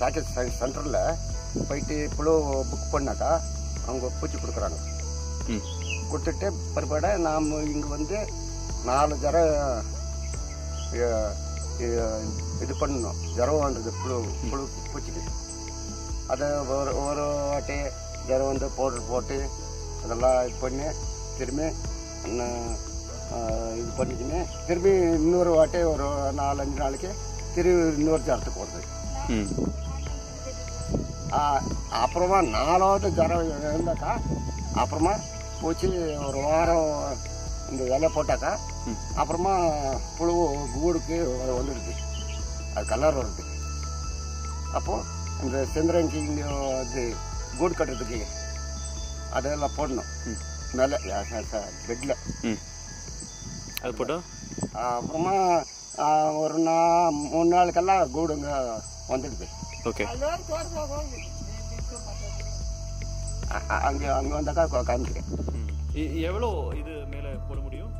Package சென்டரில் போயிட்டு புழு புக் பண்ணாக்கா அவங்க பூச்சி கொடுக்குறாங்க ம் கொடுத்துட்டு பிற்பாடு நாம் இங்கே வந்து நாலு ஜரம் அஹ், அஹ், இது பண்ணணும் ஜரம் வந்தது புழு புழு பூச்சிக்கு அதை ஒரு ஒரு வாட்டி ஜரம் வந்து பவுடர் போட்டு அதெல்லாம் இது பண்ணி திரும்பி இன்னும், அஹ், இது பண்ணிக்கின்னு திரும்பி இன்னொரு வாட்டி ஒரு நாலஞ்சு நாளைக்கு திரும்பி இன்னொரு ஜரத்துக்கு வருது ம் ஆ, அப்புறமா நாலாவது ஜரம் இருந்தாக்கா அப்புறமா பூச்சி ஒரு வாரம் இந்த இலை போட்டாக்கா ம். அப்புறமா புழு கூடுக்கு வந்துடுது அது கலர் வருது அப்போ இந்த செந்திரங்கி இங்கே இது கூடு கட்டுறதுக்கு அதெல்லாம் போடணும் ம். மேலே பெட்டில் ம் அது போட்டோம் அப்புறமா ஆ, ஒரு நா மூணு நாளுக்கெல்லாம் கூடுங்க வந்துடுது ஓகே அ- அ- அங்கே அங்கே வந்தாக்கா கா- காமிக்கிறேன் ம் எ- எவ்வளோ இது மேலே போட முடியும்